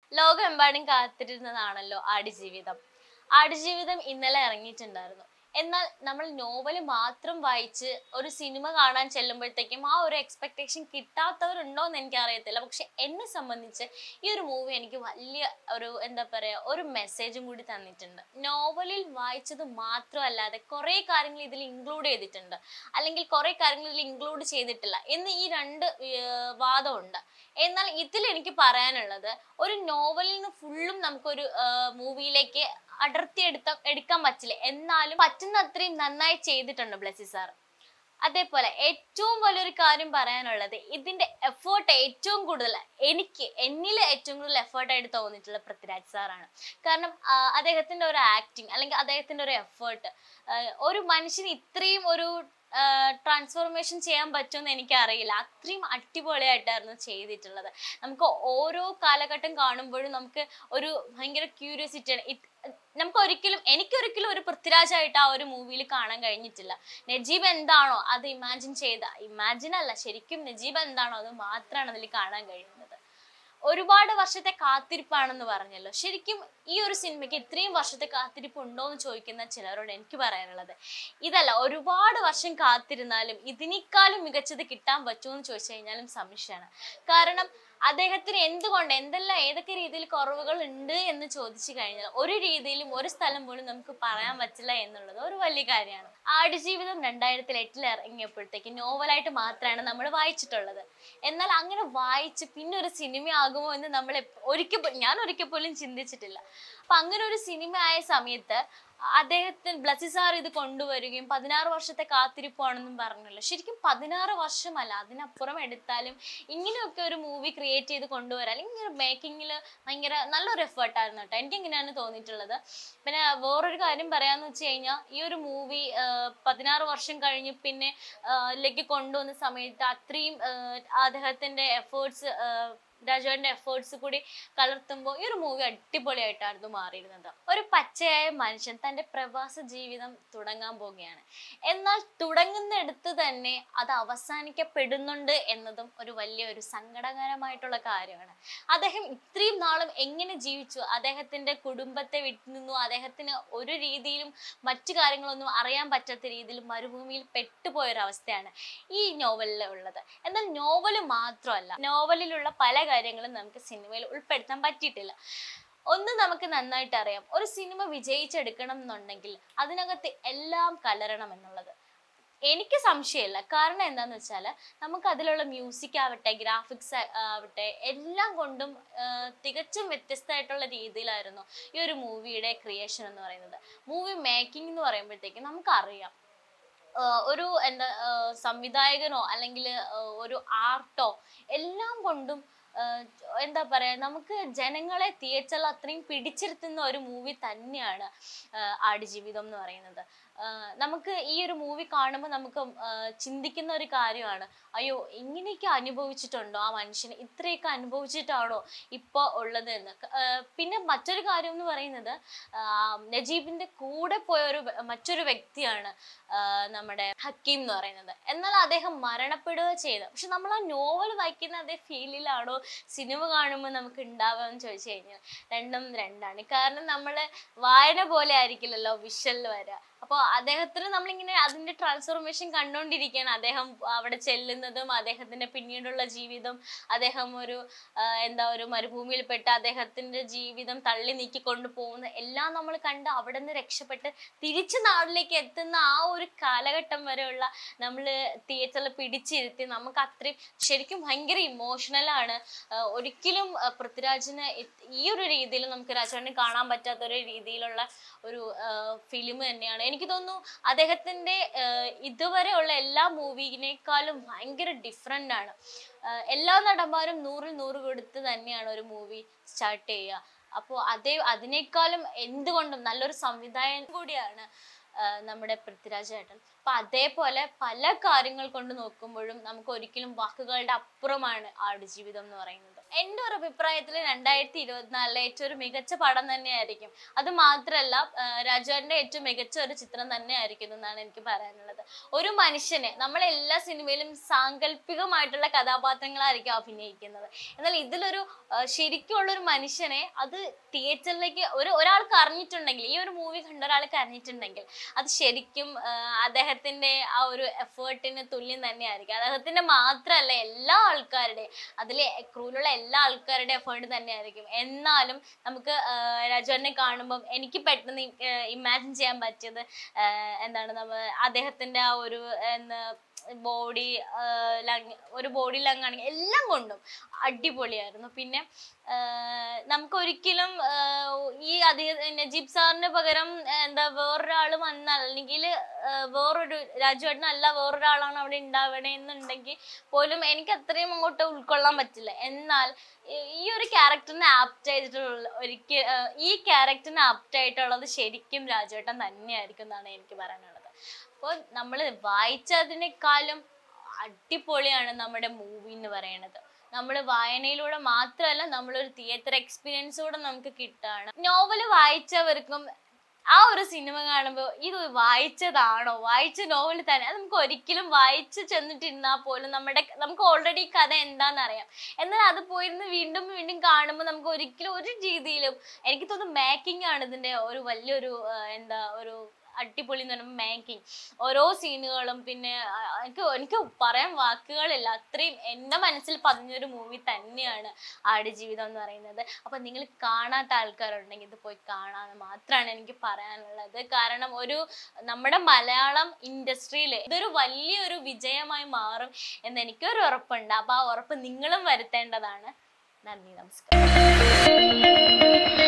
ലോകമെമ്പാടും കാത്തിരുന്നതാണല്ലോ ആടുജീവിതം ആടുജീവിതം ഇന്നലെ ഇറങ്ങിയിട്ടുണ്ടായിരുന്നു എന്നാൽ നമ്മൾ നോവൽ മാത്രം വായിച്ച് ഒരു സിനിമ കാണാൻ ചെല്ലുമ്പോഴത്തേക്കും ആ ഒരു എക്സ്പെക്ടേഷൻ കിട്ടാത്തവരുണ്ടോ എന്ന് എനിക്ക് അറിയത്തില്ല പക്ഷെ എന്നെ സംബന്ധിച്ച് ഈ ഒരു മൂവി എനിക്ക് വലിയ ഒരു എന്താ പറയാ ഒരു മെസ്സേജും കൂടി തന്നിട്ടുണ്ട് നോവലിൽ വായിച്ചത് മാത്രമല്ലാതെ കുറേ കാര്യങ്ങൾ ഇതിൽ ഇൻക്ലൂഡ് ചെയ്തിട്ടുണ്ട് അല്ലെങ്കിൽ കുറേ കാര്യങ്ങൾ ഇതിൽ ഇൻക്ലൂഡ് ചെയ്തിട്ടില്ല എന്ന് ഈ രണ്ട് ഏർ വാദമുണ്ട് എന്നാൽ ഇതിൽ എനിക്ക് പറയാനുള്ളത് ഒരു നോവലിൽ നിന്ന് ഫുള്ളും നമുക്കൊരു മൂവിയിലേക്ക് അടർത്തി എടുത്ത എടുക്കാൻ പറ്റില്ല എന്നാലും പറ്റുന്ന അത്രയും നന്നായി ചെയ്തിട്ടുണ്ട് ബ്ലസ്സി സാർ അതേപോലെ ഏറ്റവും വലിയൊരു കാര്യം പറയാനുള്ളത് ഇതിന്റെ എഫേർട്ട് ഏറ്റവും കൂടുതൽ എനിക്ക് എന്നിൽ ഏറ്റവും കൂടുതൽ എഫേർട്ടായിട്ട് തോന്നിയിട്ടുള്ള പൃഥ്വിരാജ് സാറാണ് കാരണം ആ, അദ്ദേഹത്തിന്റെ ഒരു ആക്ടിങ് അല്ലെങ്കിൽ അദ്ദേഹത്തിന്റെ ഒരു എഫേർട്ട് ഒരു മനുഷ്യന് ഇത്രയും ഒരു ട്രാൻസ്ഫോർമേഷൻ ചെയ്യാൻ പറ്റുമെന്ന് എനിക്കറിയില്ല അത്രയും അടിപൊളിയായിട്ടായിരുന്നു ചെയ്തിട്ടുള്ളത് നമുക്ക് ഓരോ കാലഘട്ടം കാണുമ്പോഴും നമുക്ക് ഒരു ഭയങ്കര ക്യൂരിയോസിറ്റിയാണ് ഇത് നമുക്ക് ഒരിക്കലും എനിക്കൊരിക്കലും ഒരു പൃഥ്വിരാജായിട്ട് ആ ഒരു മൂവിയിൽ കാണാൻ കഴിഞ്ഞിട്ടില്ല നജീബ് എന്താണോ അത് ഇമാജിൻ ചെയ്ത ഇമാജിൻ അല്ല ശരിക്കും നജീബ് എന്താണോ അത് മാത്രമാണ് അതിൽ കാണാൻ കഴിയുന്നത് ഒരുപാട് വർഷത്തെ കാത്തിരിപ്പാണെന്ന് പറഞ്ഞല്ലോ ശരിക്കും ഈ ഒരു സിനിമയ്ക്ക് ഇത്രയും വർഷത്തെ കാത്തിരിപ്പ് ഉണ്ടോ എന്ന് ചോദിക്കുന്ന ചിലരോട് എനിക്ക് പറയാനുള്ളത് ഇതല്ല ഒരുപാട് വർഷം കാത്തിരുന്നാലും ഇതിനേക്കാളും മികച്ചത് കിട്ടാൻ പറ്റുമോ എന്ന് ചോദിച്ചു കഴിഞ്ഞാലും സംശയമാണ് കാരണം അദ്ദേഹത്തിന് എന്തുകൊണ്ട് എന്തെല്ലാം ഏതൊക്കെ രീതിയിൽ കുറവുകൾ ഉണ്ട് എന്ന് ചോദിച്ചു കഴിഞ്ഞാൽ ഒരു രീതിയിലും ഒരു സ്ഥലം പോലും നമുക്ക് പറയാൻ പറ്റില്ല എന്നുള്ളത് ഒരു വലിയ കാര്യമാണ് ആടുജീവിതം രണ്ടായിരത്തിൽ എട്ടിൽ ഇറങ്ങിയപ്പോഴത്തേക്ക് നോവലായിട്ട് മാത്രമാണ് നമ്മൾ വായിച്ചിട്ടുള്ളത് എന്നാൽ അങ്ങനെ വായിച്ച് പിന്നെ ഒരു സിനിമ ആകുമോ എന്ന് നമ്മൾ എപ്പ- ഒരിക്കൽ പോ- ഞാൻ ഒരിക്കൽ പോലും ചിന്തിച്ചിട്ടില്ല അപ്പൊ അങ്ങനെ ഒരു സിനിമ ആയ സമയത്ത് അദ്ദേഹത്തിന് ബ്ലസ്സി സാർ ഇത് കൊണ്ടുവരികയും പതിനാറ് വർഷത്തെ കാത്തിരിപ്പാണെന്നും പറഞ്ഞല്ലോ ശരിക്കും പതിനാറ് വർഷമല്ല അതിനപ്പുറം എടുത്താലും ഇങ്ങനെയൊക്കെ ഒരു മൂവി ക്രിയേറ്റ് ചെയ്ത് കൊണ്ടുവരാൻ അല്ലെങ്കിൽ ഒരു മേക്കിങ്ങിൽ ഭയങ്കര നല്ലൊരു എഫേർട്ടായിരുന്നു കേട്ടോ എനിക്ക് ഇങ്ങനെയാണ് തോന്നിയിട്ടുള്ളത് പിന്നെ വേറൊരു കാര്യം പറയാന്ന് വെച്ച് കഴിഞ്ഞാൽ ഈ ഒരു മൂവി പതിനാറ് വർഷം കഴിഞ്ഞ് പിന്നെ ലേക്ക് കൊണ്ടുവന്ന സമയത്ത് അത്രയും ആ, അദ്ദേഹത്തിന്റെ എഫേർട്സ് രാജുവിന്റെ എഫേർട്സ് കൂടി കലർത്തുമ്പോൾ ഈ ഒരു മൂവി അടിപൊളിയായിട്ടായിരുന്നു മാറിയിരുന്നത് ഒരു പച്ചയായ മനുഷ്യൻ തന്റെ പ്രവാസ ജീവിതം തുടങ്ങാൻ പോവുകയാണ് എന്നാൽ തുടങ്ങുന്നിടത്ത് തന്നെ അത് അവസാനിക്കപ്പെടുന്നുണ്ട് എന്നതും ഒരു വലിയ ഒരു സങ്കടകരമായിട്ടുള്ള കാര്യമാണ് അദ്ദേഹം ഇത്രയും നാളും എങ്ങനെ ജീവിച്ചു അദ്ദേഹത്തിന്റെ കുടുംബത്തെ വിട്ടുനിന്നു അദ്ദേഹത്തിന് ഒരു രീതിയിലും മറ്റു കാര്യങ്ങളൊന്നും അറിയാൻ പറ്റാത്ത രീതിയിൽ മരുഭൂമിയിൽ പെട്ടുപോയ ഒരു അവസ്ഥയാണ് ഈ നോവലിൽ ഉള്ളത് എന്നാൽ നോവല് മാത്രമല്ല നോവലിലുള്ള പല കാര്യങ്ങളും നമുക്ക് സിനിമയിൽ ഉൾപ്പെടുത്താൻ പറ്റിയിട്ടില്ല ഒന്ന് നമുക്ക് നന്നായിട്ട് അറിയാം ഒരു സിനിമ വിജയിച്ചെടുക്കണം എന്നുണ്ടെങ്കിൽ അതിനകത്ത് എല്ലാം കലരണം എന്നുള്ളത് എനിക്ക് സംശയമില്ല കാരണം എന്താന്ന് വെച്ചാൽ നമുക്ക് അതിലുള്ള മ്യൂസിക് ആവട്ടെ ഗ്രാഫിക്സ് ആവട്ടെ എല്ലാം കൊണ്ടും ആ, തികച്ചും വ്യത്യസ്തമായിട്ടുള്ള രീതിയിലായിരുന്നു ഈ ഒരു മൂവിയുടെ ക്രിയേഷൻ എന്ന് പറയുന്നത് മൂവി മേക്കിംഗ് എന്ന് പറയുമ്പോഴത്തേക്ക് നമുക്കറിയാം ആഹ് ഒരു എന്താ ആഹ് സംവിധായകനോ അല്ലെങ്കിൽ ഒരു ആർട്ടോ എല്ലാം കൊണ്ടും ആഹ് എന്താ പറയാ നമുക്ക് ജനങ്ങളെ തിയേറ്ററിൽ അത്രയും പിടിച്ചിരുത്തുന്ന ഒരു മൂവി തന്നെയാണ് ആഹ് ആടുജീവിതം എന്ന് പറയുന്നത് ആഹ് നമുക്ക് ഈ ഒരു മൂവി കാണുമ്പോൾ നമുക്ക് ആഹ് ചിന്തിക്കുന്ന ഒരു കാര്യമാണ് അയ്യോ ഇങ്ങനെയൊക്കെ അനുഭവിച്ചിട്ടുണ്ടോ ആ മനുഷ്യന് ഇത്രയൊക്കെ അനുഭവിച്ചിട്ടാണോ ഇപ്പോൾ ഉള്ളത് എന്ന് ആഹ് പിന്നെ മറ്റൊരു കാര്യം എന്ന് പറയുന്നത് ആഹ് നജീബിന്റെ കൂടെ പോയ ഒരു വ- മറ്റൊരു വ്യക്തിയാണ് ആഹ് നമ്മുടെ ഹക്കീം എന്ന് പറയുന്നത് എന്നാൽ അദ്ദേഹം മരണപ്പെടുക ചെയ്ത പക്ഷെ നമ്മൾ ആ നോവൽ വായിക്കുന്ന അതേ ഫീലിലാണോ സിനിമ കാണുമ്പോൾ നമുക്ക് ഉണ്ടാവുക എന്ന് ചോദിച്ചു കഴിഞ്ഞാൽ രണ്ടും രണ്ടാണ് കാരണം നമ്മൾ വായന പോലെ ആയിരിക്കില്ലല്ലോ വിഷ്വലിൽ വരിക അപ്പോൾ അദ്ദേഹത്തിന് നമ്മളിങ്ങനെ അതിന്റെ ട്രാൻസ്ഫോർമേഷൻ കണ്ടുകൊണ്ടിരിക്കുകയാണ് അദ്ദേഹം അവിടെ ചെല്ലുന്നതും അദ്ദേഹത്തിന്റെ പിന്നീടുള്ള ജീവിതം അദ്ദേഹം ഒരു ആ, എന്താ ഒരു മരുഭൂമിയിൽപ്പെട്ട് അദ്ദേഹത്തിന്റെ ജീവിതം തള്ളി നീക്കിക്കൊണ്ട് പോകുന്ന എല്ലാം നമ്മൾ കണ്ട് അവിടെ നിന്ന് രക്ഷപ്പെട്ട് തിരിച്ച് നാട്ടിലേക്ക് എത്തുന്ന ആ ഒരു കാലഘട്ടം വരെയുള്ള നമ്മൾ തിയേറ്ററിൽ പിടിച്ചിരുത്തി നമുക്ക് അത്രയും ശരിക്കും ഭയങ്കര ഇമോഷണൽ ആണ് ആ, ഒരിക്കലും ആ, പൃഥ്വിരാജിന് ഇത് ഈ ഒരു രീതിയിൽ നമുക്ക് രാജേട്ടന് കാണാൻ പറ്റാത്ത ഒരു രീതിയിലുള്ള ഒരു ഫിലിം തന്നെയാണ് എനിക്ക് തോന്നുന്നു അദ്ദേഹത്തിന്റെ ആ, ഇതുവരെയുള്ള എല്ലാ മൂവിനേക്കാളും ഭയങ്കര ഡിഫറെൻ്റ് ആണ് ആ, എല്ലാ നടന്മാരും നൂറിൽ നൂറ് കൊടുത്ത് തന്നെയാണ് ഒരു മൂവി സ്റ്റാർട്ട് ചെയ്യുക അപ്പോൾ അതേ അതിനേക്കാളും എന്തുകൊണ്ടും നല്ലൊരു സംവിധായകൻ കൂടിയാണ് ആ, നമ്മുടെ പൃഥ്വിരാജ് ഏട്ടൻ അപ്പൊ അതേപോലെ പല കാര്യങ്ങൾ കൊണ്ട് നോക്കുമ്പോഴും നമുക്ക് ഒരിക്കലും വാക്കുകളുടെ അപ്പുറമാണ് ആടുജീവിതം എന്ന് പറയുന്നത് എൻ്റെ ഒരു അഭിപ്രായത്തിൽ രണ്ടായിരത്തി ഇരുപത്തിനാലിലെ ഏറ്റവും ഒരു മികച്ച പടം തന്നെയായിരിക്കും അത് മാത്രമല്ല രാജുവിന്റെ ഏറ്റവും മികച്ച ഒരു ചിത്രം തന്നെയായിരിക്കും എന്നാണ് എനിക്ക് പറയാനുള്ളത് ഒരു മനുഷ്യനെ നമ്മൾ എല്ലാ സിനിമയിലും സാങ്കല്പികമായിട്ടുള്ള കഥാപാത്രങ്ങളായിരിക്കും അഭിനയിക്കുന്നത് എന്നാൽ ഇതിലൊരു ആ, ശരിക്കുള്ള ഒരു മനുഷ്യനെ അത് തിയേറ്ററിലേക്ക് ഒരു ഒരാൾക്ക് അറിഞ്ഞിട്ടുണ്ടെങ്കിൽ ഈ ഒരു മൂവി കണ്ട ഒരാൾക്ക് അറിഞ്ഞിട്ടുണ്ടെങ്കിൽ അത് ശരിക്കും ആ, അദ്ദേഹത്തിന്റെ ആ ഒരു എഫേർട്ടിന് തുല്യം തന്നെയായിരിക്കും അദ്ദേഹത്തിന്റെ മാത്രമല്ല എല്ലാ ആൾക്കാരുടെയും അതിലെ ക്രൂവിലുള്ള എല്ലാ ആൾക്കാരുടെയും എഫേർട്ട് തന്നെയായിരിക്കും എന്നാലും നമുക്ക് രാജുവിനെ കാണുമ്പം എനിക്ക് പെട്ടെന്ന് ഇമാജിൻ ചെയ്യാൻ പറ്റിയത് ആ, എന്താണ് നമ്മ അദ്ദേഹത്തിന്റെ ആ ഒരു എന്താ ബോഡി ഒരു ബോഡി ലങ്ങാണെങ്കിൽ എല്ലാം കൊണ്ടും അടിപൊളിയായിരുന്നു പിന്നെ ആഹ് നമുക്ക് ഒരിക്കലും ആഹ് ഈ അധിക നജീബ് സാറിന് പകരം എന്താ വേറൊരാൾ വന്നാൽ അല്ലെങ്കിൽ വേറൊരു രാജുവേട്ടനല്ല വേറൊരാളാണ് അവിടെ ഉണ്ടാവണേ എന്നുണ്ടെങ്കിൽ പോലും എനിക്ക് അത്രയും അങ്ങോട്ട് ഉൾക്കൊള്ളാൻ പറ്റില്ല എന്നാൽ ഈ- ഈ ഒരു ക്യാരക്ടറിന് ആപ്റ്റ് ആയിട്ടുള്ള ഒരിക്കൽ ഈ ക്യാരക്ടറിന് ആപ്റ്റ് ആയിട്ടുള്ളത് ശരിക്കും രാജുവേട്ടൻ തന്നെയായിരിക്കും എന്നാണ് എനിക്ക് പറയാനുള്ളത് അപ്പോൾ നമ്മൾ വായിച്ചതിനേക്കാളും അടിപൊളിയാണ് നമ്മുടെ മൂവി എന്ന് പറയുന്നത് നമ്മൾ വായനയിലൂടെ മാത്രമല്ല നമ്മളൊരു തിയേറ്റർ എക്സ്പീരിയൻസ് കൂടെ നമുക്ക് കിട്ടാണ് നോവൽ വായിച്ചവർക്കും ആ ഒരു സിനിമ കാണുമ്പോൾ ഇത് വായിച്ചതാണോ വായിച്ച നോവൽ തന്നെ അത് നമുക്ക് ഒരിക്കലും വായിച്ച് ചെന്നിട്ടിരുന്നാൽ പോലും നമ്മുടെ നമുക്ക് ഓൾറെഡി കഥ എന്താണെന്ന് അറിയാം എന്നാൽ അത് പോയിരുന്ന് വീണ്ടും വീണ്ടും കാണുമ്പോൾ നമുക്ക് ഒരിക്കലും ഒരു രീതിയിലും എനിക്ക് തോന്നുന്നു മേക്കിംഗ് ആണ് ഇതിന്റെ ഒരു വലിയൊരു ആ, എന്താ ഒരു അടിപൊളി എന്ന് പറയുമ്പോൾ മേക്കിംഗ് ഓരോ സീനുകളും പിന്നെ ആ, എനിക്ക് എനിക്ക് പറയാൻ വാക്കുകളില്ല അത്രയും എൻ്റെ മനസ്സിൽ പതിഞ്ഞൊരു മൂവി തന്നെയാണ് ആടുജീവിതം എന്ന് പറയുന്നത് അപ്പം നിങ്ങൾ കാണാത്ത ആൾക്കാരുണ്ടെങ്കിൽ ഇത് പോയി കാണാമെന്ന് മാത്രമാണ് എനിക്ക് പറയാനുള്ളത് കാരണം ഒരു നമ്മുടെ മലയാളം ഇൻഡസ്ട്രിയിൽ ഇതൊരു വലിയൊരു വിജയമായി മാറും എന്ന് എനിക്കൊരു ഉറപ്പുണ്ട് അപ്പോൾ ആ ഉറപ്പ് നിങ്ങളും വരുത്തേണ്ടതാണ് നന്ദി നമസ്കാരം